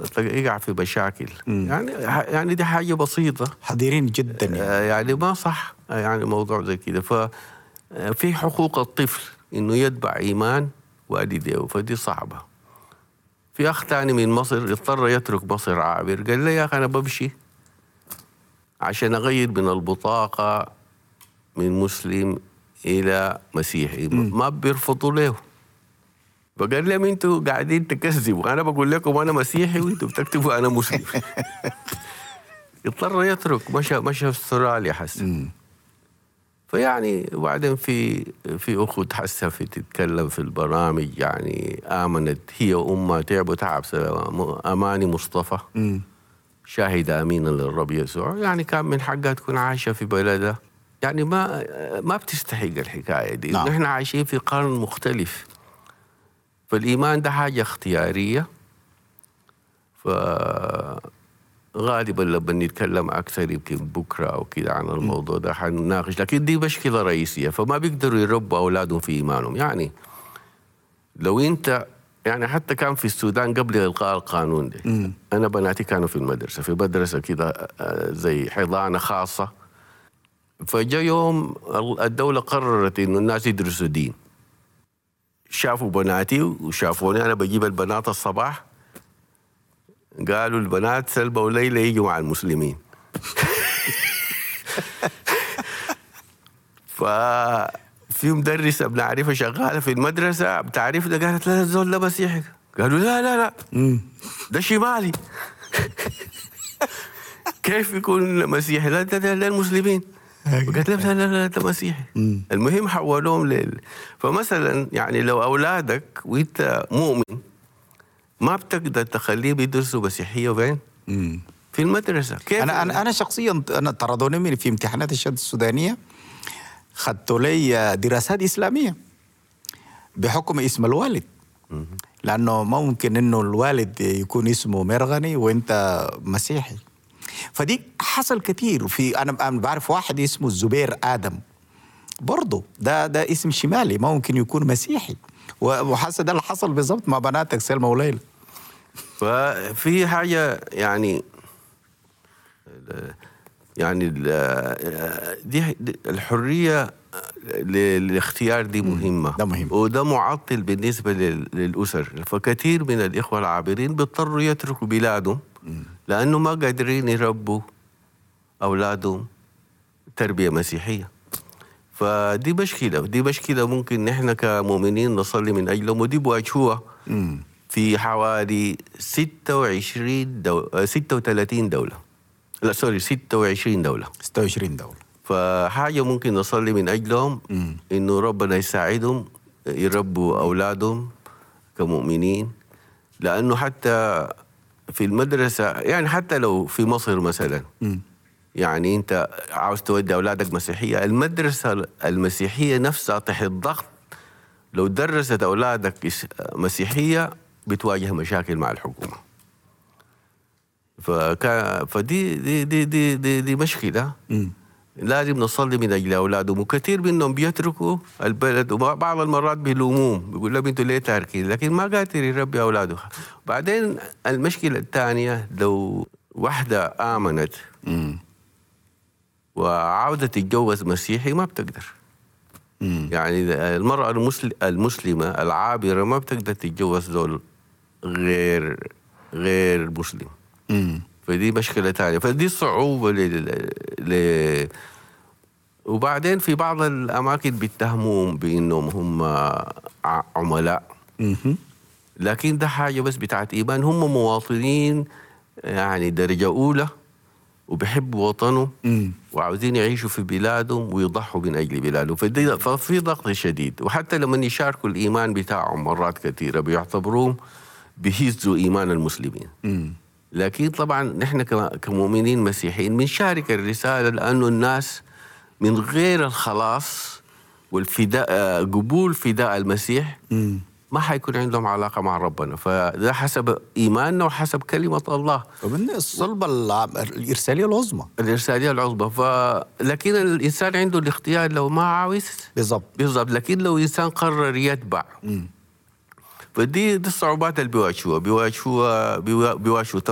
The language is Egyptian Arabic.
يقع في مشاكل يعني يعني دي حاجه بسيطه حذرين جدا يعني. آه، يعني ما صح يعني موضوع زي كده ففي حقوق الطفل انه يتبع ايمان والديه فدي صعبه في اخ ثاني من مصر اضطر يترك مصر عابر قال لي يا اخي انا بمشي عشان اغير من البطاقه من مسلم الى مسيحي ما بيرفضوا له فقال لهم انتوا قاعدين تكذبوا انا بقول لكم انا مسيحي وانتوا بتكتبوا انا مسلم اضطر يترك مشى مشى استراليا حسن فيعني وبعدين في في اخت حسها في تتكلم في البرامج يعني امنت هي وامها تعبوا تعب اماني مصطفى شاهدة امينا للرب يسوع يعني كان من حقها تكون عايشه في بلدها يعني ما ما بتستحق الحكايه دي نعم. نحن عايشين في قرن مختلف فالايمان ده حاجه اختياريه ف غالبا لما نتكلم اكثر يمكن بكره او كده عن الموضوع ده حنناقش لكن دي مشكله رئيسيه فما بيقدروا يربوا اولادهم في ايمانهم يعني لو انت يعني حتى كان في السودان قبل القاء القانون ده انا بناتي كانوا في المدرسه في مدرسه كده آه، زي حضانه خاصه فجاء يوم الدوله قررت انه الناس يدرسوا دين شافوا بناتي وشافوني انا بجيب البنات الصباح قالوا البنات سلبى وليلى يجوا مع المسلمين ففي مدرسة بنعرفها شغالة في المدرسة بتعرفنا قالت لا الزول ده مسيحي قالوا لا لا لا ده شمالي كيف يكون مسيحي لا ده, ده, ده المسلمين قالت لهم لا لا لا ده مسيحي المهم حولوهم لل فمثلا يعني لو اولادك وانت مؤمن ما بتقدر تخليه بيدرسوا مسيحيه وين؟ في المدرسه كيف انا انا انا شخصيا انا طردوني من في امتحانات الشهاده السودانيه خدت لي دراسات اسلاميه بحكم اسم الوالد لانه ما ممكن انه الوالد يكون اسمه مرغني وانت مسيحي فدي حصل كثير في انا انا بعرف واحد اسمه الزبير ادم برضه ده ده اسم شمالي ما ممكن يكون مسيحي وحاسه ده اللي حصل بالظبط مع بناتك سلمى وليلى ففي حاجه يعني يعني دي الحريه للاختيار دي مهمه ده مهم. وده معطل بالنسبه لل- للاسر فكثير من الاخوه العابرين بيضطروا يتركوا بلادهم لانه ما قادرين يربوا اولادهم تربيه مسيحيه فدي مشكله دي مشكله ممكن نحن كمؤمنين نصلي من اجلهم ودي بواجهوها في حوالي 26 دو... 36 دوله لا سوري 26 دوله 26 دوله فحاجه ممكن نصلي من اجلهم انه ربنا يساعدهم يربوا اولادهم كمؤمنين لانه حتى في المدرسه يعني حتى لو في مصر مثلا يعني انت عاوز تودي اولادك مسيحيه المدرسه المسيحيه نفسها تحت ضغط لو درست اولادك إس- مسيحيه بتواجه مشاكل مع الحكومه فكا فدي دي دي دي دي, دي مشكله لازم نصلي من اجل اولادهم وكثير منهم بيتركوا البلد وبعض المرات بيلوموهم بيقول لهم انتوا ليه تاركين لكن ما قادر يربي اولاده بعدين المشكله الثانيه لو واحده امنت وعاوزه تتجوز مسيحي ما بتقدر يعني المرأة المسل- المسلمة العابرة ما بتقدر تتجوز دول غير غير مسلم فدي مشكلة ثانية فدي صعوبة ل... ل... وبعدين في بعض الأماكن بيتهموهم بأنهم هم ع- عملاء لكن ده حاجة بس بتاعت إيمان هم مواطنين يعني درجة أولى وبيحبوا وطنهم وعاوزين يعيشوا في بلادهم ويضحوا من أجل بلادهم فدي ففي ضغط شديد وحتى لما يشاركوا الإيمان بتاعهم مرات كثيرة بيعتبروهم بيهزوا إيمان المسلمين لكن طبعا نحن كم- كمؤمنين مسيحيين بنشارك الرسالة لأنه الناس من غير الخلاص والفداء آه، قبول فداء المسيح ما حيكون عندهم علاقة مع ربنا فده حسب إيماننا وحسب كلمة الله ومن الصلب الع- الارساليه العظمى الإرسالية العظمى ف... لكن الإنسان عنده الاختيار لو ما عاوز بالضبط بالضبط لكن لو إنسان قرر يتبع فدي دي الصعوبات اللي بيواجهوها بيواجهوها بيوا- بيواجهوا